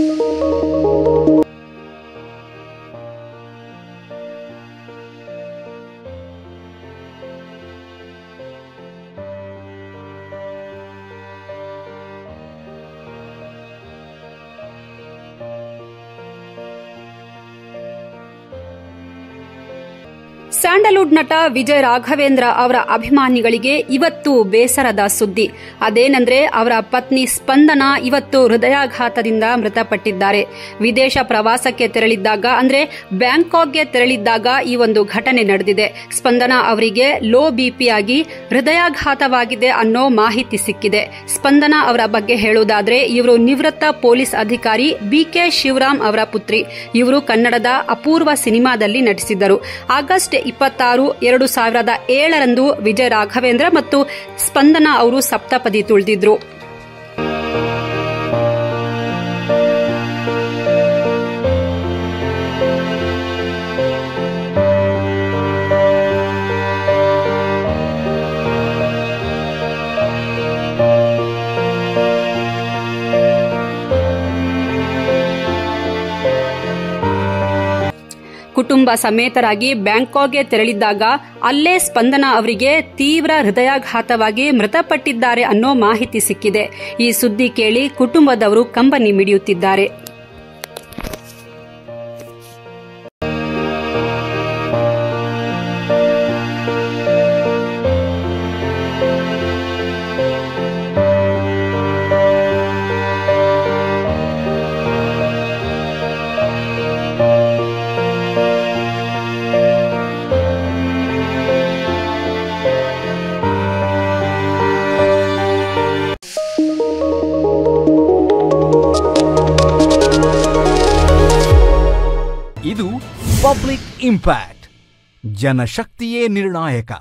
Sandalwood ನಟ ವಿಜಯ್ ರಾಘವೇಂದ್ರ ಅವರ ಅಭಿಮಾನಿಗಳಿಗೆ ಇವತ್ತು ಬೇಸರದ ಸುದ್ದಿ ಅದೇನೆಂದ್ರೆ ಅವರ ಪತ್ನಿ ಸ್ಪಂದನ ಇವತ್ತು ಹೃದಯಾಘಾತದಿಂದ ಮೃತಪಟ್ಟಿದ್ದಾರೆ ವಿದೇಶ ಪ್ರವಾಸಕ್ಕೆ ತೆರಳಿದ್ದಾಗ ಅಂದ್ರೆ ಬ್ಯಾಂಕಾಕ್ಗೆ ತೆರಳಿದ್ದಾಗ ಈ ಒಂದು ಘಟನೆ ನಡೆದಿದೆ ಸ್ಪಂದನ ಅವರಿಗೆ ಲೋ ಬಿಪಿಯಾಗಿ ಹೃದಯಾಘಾತವಾಗಿದೆ ಅನ್ನೋ ಮಾಹಿತಿ ಸಿಕ್ಕಿದೆ ಸ್ಪಂದನ ಅವರ ಬಗ್ಗೆ ಹೇಳುವುದಾದ್ರೆ ಇವರು ನಿವೃತ್ತ ಪೊಲೀಸ್ ಅಧಿಕಾರಿ ಬಿಕೆ ಶಿವರಾಮ್ ಅವರ ಪುತ್ರಿ ಇವರು ಕನ್ನಡದ ಅಪೂರ್ವ ಸಿನಿಮಾದಲ್ಲಿ ನಟಿಸಿದ್ದರು ಆಗಸ್ಟ್ ಇಪ್ಪತ್ತಾರು ಎರಡು ಸಾವಿರದ ಏಳರಂದು ವಿಜಯ ರಾಘವೇಂದ್ರ ಮತ್ತು ಸ್ಪಂದನ ಅವರು ಸಪ್ತಪದಿ ತುಳಿದಿದ್ರು ಕುಟುಂಬ ಸಮೇತರಾಗಿ ಬ್ಯಾಂಕಾಕ್ಗೆ ತೆರಳಿದ್ದಾಗ ಅಲ್ಲೇ ಸ್ಪಂದನ ಅವರಿಗೆ ತೀವ್ರ ಹೃದಯಾಘಾತವಾಗಿ ಮೃತಪಟ್ಟಿದ್ದಾರೆ ಅನ್ನೋ ಮಾಹಿತಿ ಸಿಕ್ಕಿದೆ ಈ ಸುದ್ದಿ ಕೇಳಿ ಕುಟುಂಬದವರು ಕಂಬನಿ ಮಿಡಿಯುತ್ತಿದ್ದಾರೆ ಇದು ಪಬ್ಲಿಕ್ ಇಂಪ್ಯಾಕ್ಟ್ ಜನಶಕ್ತಿಯೇ ನಿರ್ಣಾಯಕ